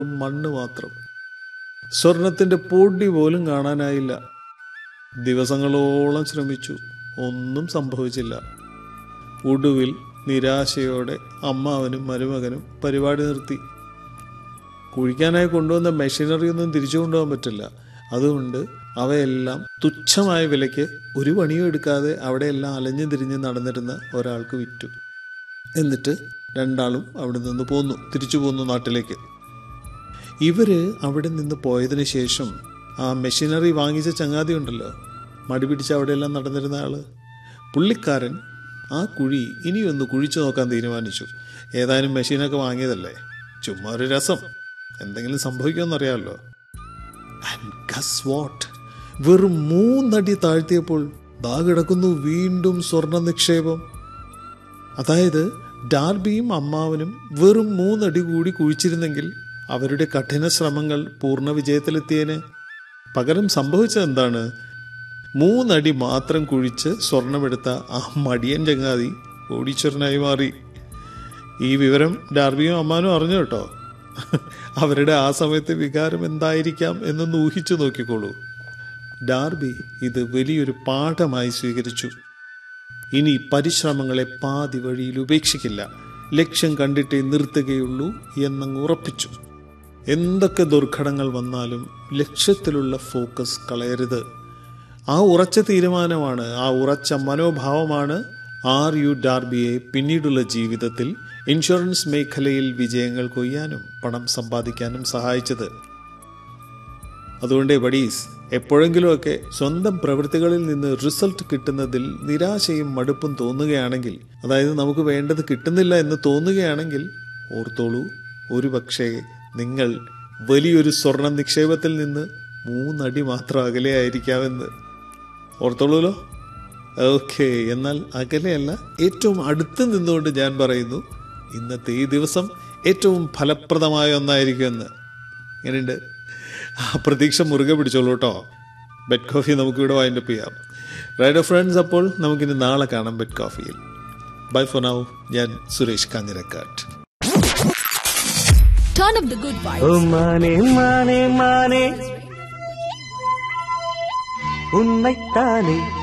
മണ്ണ് മാത്രം സ്വർണത്തിന്റെ പൊടി പോലും കാണാനായില്ല ദിവസങ്ങളോളം ശ്രമിച്ചു ഒന്നും സംഭവിച്ചില്ല ഒടുവിൽ നിരാശയോടെ അമ്മാവനും മരുമകനും പരിപാടി നിർത്തി കുഴിക്കാനായി കൊണ്ടുവന്ന മെഷീനറി ഒന്നും തിരിച്ചു കൊണ്ടുപോകാൻ പറ്റില്ല അതുകൊണ്ട് അവയെല്ലാം തുച്ഛമായ വിലയ്ക്ക് ഒരു പണിയും എടുക്കാതെ അവിടെയെല്ലാം അലഞ്ഞു തിരിഞ്ഞ് നടന്നിരുന്ന ഒരാൾക്ക് വിറ്റു എന്നിട്ട് രണ്ടാളും അവിടെ നിന്ന് പോന്നു തിരിച്ചു പോന്നു നാട്ടിലേക്ക് ഇവര് അവിടെ നിന്ന് പോയതിനു ശേഷം ആ മെഷീനറി വാങ്ങിച്ച ചങ്ങാതി ഉണ്ടല്ലോ മടി പിടിച്ച് അവിടെയെല്ലാം നടന്നിരുന്ന ആള് പുള്ളിക്കാരൻ ആ കുഴി ഇനിയൊന്ന് കുഴിച്ചു നോക്കാൻ തീരുമാനിച്ചു ഏതായാലും മെഷീനൊക്കെ വാങ്ങിയതല്ലേ ചുമ്മാ ഒരു രസം എന്തെങ്കിലും സംഭവിക്കുമെന്നറിയാമല്ലോ ആൻഡ് ഗസ് വാട്ട് വെറും മൂന്നടി താഴ്ത്തിയപ്പോൾ ദാ കിടക്കുന്നു വീണ്ടും സ്വർണ്ണ നിക്ഷേപം അതായത് ഡാർബിയും അമ്മാവനും വെറും മൂന്നടി കൂടി കുഴിച്ചിരുന്നെങ്കിൽ അവരുടെ കഠിന ശ്രമങ്ങൾ പൂർണ്ണ വിജയത്തിലെത്തിയേന് പകരം സംഭവിച്ചത് എന്താണ് മൂന്നടി മാത്രം കുഴിച്ച് സ്വർണമെടുത്ത ആ മടിയൻ ചങ്ങാതി കോടീശ്വരനായി മാറി ഈ വിവരം ഡാർബിയും അമ്മാനും അറിഞ്ഞു കേട്ടോ അവരുടെ ആ സമയത്തെ വികാരം എന്തായിരിക്കാം എന്നൊന്ന് ഊഹിച്ചു നോക്കിക്കോളൂ ഡാർബി ഇത് വലിയൊരു പാഠമായി സ്വീകരിച്ചു ഇനി പരിശ്രമങ്ങളെ പാതി വഴിയിൽ ഉപേക്ഷിക്കില്ല ലക്ഷ്യം കണ്ടിട്ടേ നിർത്തുകയുള്ളൂ എന്നങ്ങ് ഉറപ്പിച്ചു എന്തൊക്കെ ദുർഘടങ്ങൾ വന്നാലും ലക്ഷ്യത്തിലുള്ള ഫോക്കസ് കളയരുത് ആ ഉറച്ച തീരുമാനമാണ് ആ ഉറച്ച മനോഭാവമാണ് ആർ യു ഡാർബിയെ പിന്നീടുള്ള ജീവിതത്തിൽ ഇൻഷുറൻസ് മേഖലയിൽ വിജയങ്ങൾ കൊയ്യാനും പണം സമ്പാദിക്കാനും സഹായിച്ചത് അതുകൊണ്ട് ബഡീസ് എപ്പോഴെങ്കിലുമൊക്കെ സ്വന്തം പ്രവൃത്തികളിൽ നിന്ന് റിസൾട്ട് കിട്ടുന്നതിൽ നിരാശയും മടുപ്പും തോന്നുകയാണെങ്കിൽ അതായത് നമുക്ക് വേണ്ടത് കിട്ടുന്നില്ല എന്ന് തോന്നുകയാണെങ്കിൽ ഓർത്തോളൂ ഒരു പക്ഷേ നിങ്ങൾ വലിയൊരു സ്വർണ്ണ നിക്ഷേപത്തിൽ നിന്ന് മൂന്നടി മാത്രം അകലെയായിരിക്കാമെന്ന് ഓർത്തോളൂലോ ഓക്കെ എന്നാൽ അകലെയല്ല ഏറ്റവും അടുത്ത് നിന്നുകൊണ്ട് ഞാൻ പറയുന്നു ഇന്നത്തെ ഈ ദിവസം ഏറ്റവും ഫലപ്രദമായ ഒന്നായിരിക്കുമെന്ന് എങ്ങനെയുണ്ട് ആ പ്രതീക്ഷ മുറുകെ പിടിച്ചോളൂ കേട്ടോ ബെഡ് കോഫി നമുക്കിവിടെ വൈൻഡപ്പ് ചെയ്യാം റൈഡ് ഫ്രണ്ട്സ് അപ്പോൾ നമുക്കിനി നാളെ കാണാം ബെഡ് കോഫിയിൽ ബൈ ഫോർ നൗ ഞാൻ Suresh Kanjirakkattu Turn up the good vibes. ஓ மானே மானே மானே உன்னைத்தானே